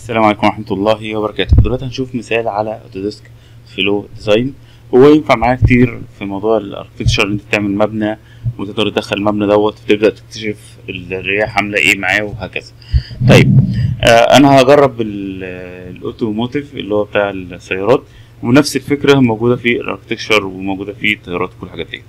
السلام عليكم ورحمة الله وبركاته دلوقتي هنشوف مثال على اوتوديسك فلو ديزاين هو ينفع معاك كتير في موضوع الاركتكشر ان انت تعمل مبنى وتقدر تدخل المبنى دوت وتبدا تكتشف الرياح عامله ايه معاه وهكذا طيب آه انا هجرب ال- الاوتوموتيف اللي هو بتاع السيارات ونفس الفكره موجوده في الاركتكشر وموجوده في الطيارات وكل الحاجات دي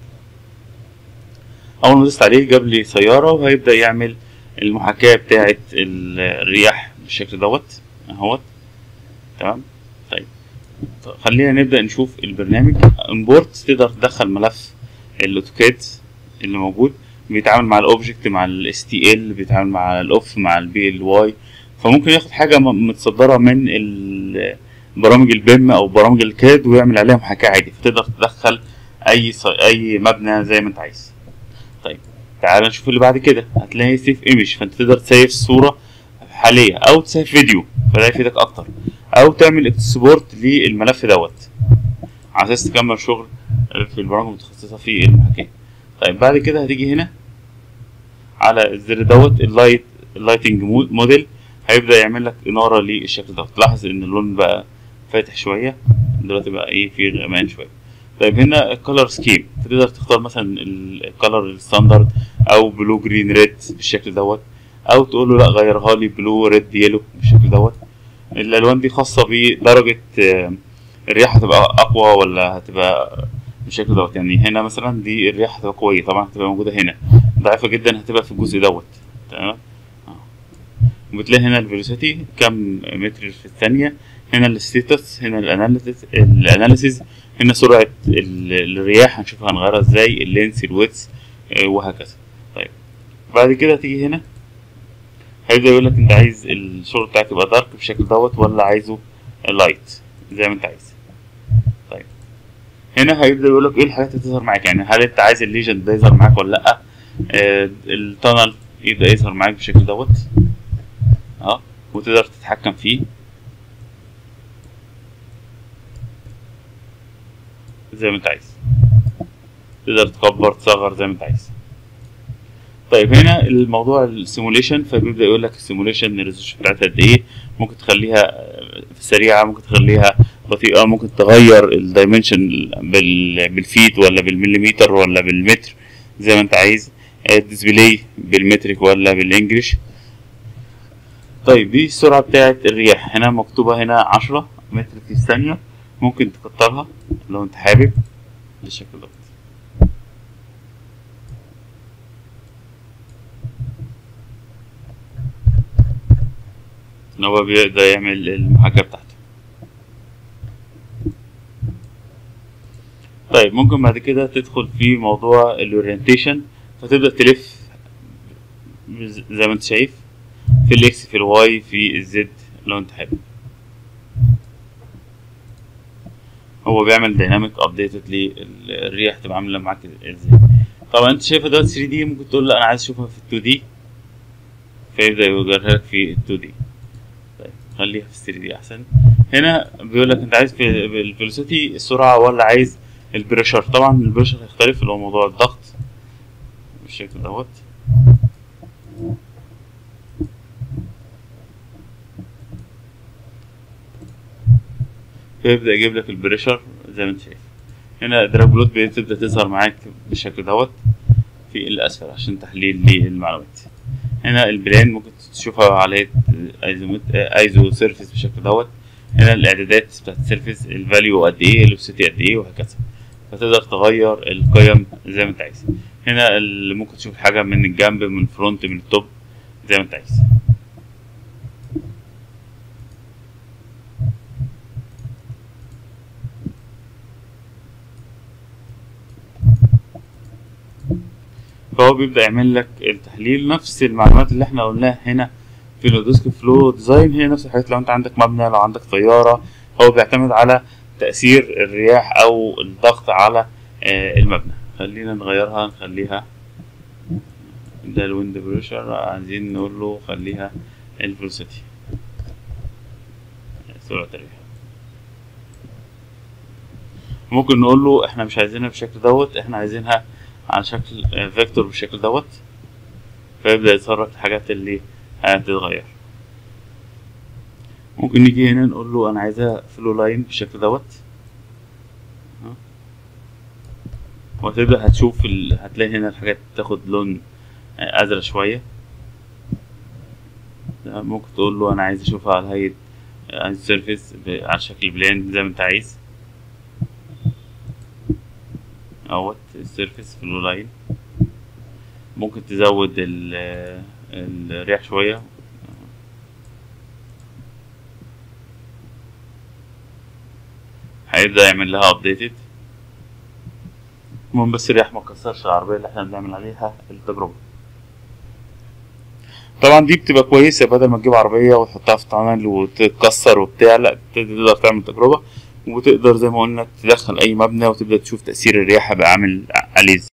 اول ما دوست عليه جاب لي سياره وهيبدا يعمل المحاكاه بتاعه الرياح بالشكل دوت اهوت تمام طيب طيب، خلينا نبدا نشوف البرنامج امبورت تقدر تدخل ملف الاوتوكاد اللي موجود بيتعامل مع الاوبجكت مع الاس تي ال بيتعامل مع الاوف مع البي ال واي فممكن ياخد حاجه م- متصدره من ال- برامج البيم او برامج الكاد ويعمل عليها محاكاه عادي فتقدر تدخل اي ص- اي مبنى زي ما انت عايز طيب تعال نشوف اللي بعد كده هتلاقي سيف ايمج فانت تقدر تسيف صوره حاليه او تسيف فيديو فده يفيدك اكتر او تعمل اكسبورت للملف دوت على اساس تكمل شغل في البرامج المتخصصه في المحاكاه طيب بعد كده هتيجي هنا على الزر دوت اللايت اللايتنج مو- موديل هيبدا يعمل لك اناره للشكل دوت تلاحظ ان اللون بقى فاتح شويه دلوقتي بقى ايه في غمقان شويه طيب هنا الكالر سكيم تقدر تختار مثلا الكالر الستاندرد او بلو جرين ريد بالشكل دوت او تقول له لا غيرها لي بلو ريد يلو بالشكل دوت الالوان دي خاصه بدرجه آه، الرياح هتبقى اقوى ولا هتبقى بالشكل دوت يعني هنا مثلا دي الرياح هتبقى قويه طبعا هتبقى موجوده هنا ضعيفه جدا هتبقى في الجزء دوت تمام آه. وبتلاقي هنا الفيلوسيتي كم متر في الثانيه هنا الستيتس هنا الاناليسيس الاناليسيس هنا سرعه ال- الرياح هنشوفها هنغيرها ازاي اللينس الويتس آه، وهكذا طيب بعد كده تيجي هنا هيبدأ يقول لك انت عايز الشغل بتاعك يبقى دارك بالشكل دوت ولا عايزه لايت زي ما انت عايز طيب هنا هيبدأ يقول لك ايه الحاجات اللي تظهر معاك يعني هل انت عايز الليجند ده يظهر معاك ولا لا آه التانل يبدأ يظهر معاك بالشكل دوت اه وتقدر تتحكم فيه زي ما انت عايز تقدر تكبر تصغر زي ما انت عايز طيب هنا الموضوع السيموليشن فبيبدا يقول لك السيموليشن الريزولوشن بتاعتها قد ايه ممكن تخليها آه، سريعه ممكن تخليها بطيئه ممكن تغير الدايمنشن بالفيت ولا بالمليمتر ولا بالمتر زي ما انت عايز آه، الديسبلاي بالمترك ولا بالانجلش طيب دي السرعه بتاعت الرياح هنا مكتوبه هنا 10 متر في الثانيه ممكن تكترها لو انت حابب بالشكل ده ان هو بيقدر يعمل المحاكاة بتاعته طيب ممكن بعد كده تدخل في موضوع الاورينتيشن فتبدأ تلف بز- زي ما انت شايف في الاكس في الواي في الزد لو انت حابب هو بيعمل دايناميك ابديتد للرياح تبقى عامله معاك ازاي طبعا انت شايفها دلوقتي 3 دي ممكن تقول لا انا عايز اشوفها في 2 دي فيبدأ يوجهها لك في 2 دي طيب خليها في 3 دي احسن هنا بيقول لك انت عايز في الفيلوسيتي السرعه ولا عايز البريشر طبعا البريشر هيختلف اللي هو موضوع الضغط بالشكل دوت فيبدأ يجيب لك البريشر زي ما انت شايف هنا دراج بلوت بتبدأ تظهر معاك بالشكل دوت في الأسفل عشان تحليل للمعلومات هنا البلان ممكن تشوفها على ايزو ايزو سيرفيس بالشكل دوت هنا الاعدادات بتاعت السيرفيس الفاليو قد ايه الاوبسيتي قد ايه وهكذا فتقدر تغير القيم زي ما انت عايز هنا اللي ممكن تشوف حاجه من الجنب من الفرونت من التوب زي ما انت عايز فهو بيبدأ يعمل لك التحليل نفس المعلومات اللي احنا قلناها هنا في الديسك فلو ديزاين هي نفس الحاجات لو انت عندك مبنى لو عندك طيارة هو بيعتمد على تأثير الرياح أو الضغط على آه، المبنى خلينا نغيرها نخليها ده الويند بريشر عايزين نقول له خليها الفلوسيتي سرعة الرياح ممكن نقول له احنا مش عايزينها بالشكل دوت احنا عايزينها على شكل آه، فيكتور بالشكل دوت فيبدأ يتحرك الحاجات اللي هتتغير ممكن نيجي هنا نقول له انا عايزها فلو لاين بالشكل دوت أهو. وهتبدأ هتشوف ال... هتلاقي هنا الحاجات تاخد لون آه، ازرق شوية تمام، ممكن تقول له انا عايز اشوفها على هيئة آه، عايز سيرفيس ب... على شكل بلان زي ما انت عايز اهوت السيرفيس فلو لاين ممكن تزود ال... آه، الريح شوية هيبدأ يعمل لها ابديتد المهم بس الرياح ما تكسرش العربية اللي احنا بنعمل عليها التجربة طبعا دي بتبقى كويسة بدل ما تجيب عربية وتحطها في طنل وتتكسر وبتاع لا تقدر تعمل تجربة وتقدر زي ما قلنا تدخل أي مبنى وتبدأ تشوف تأثير الرياح هيبقى عامل عليه ازاي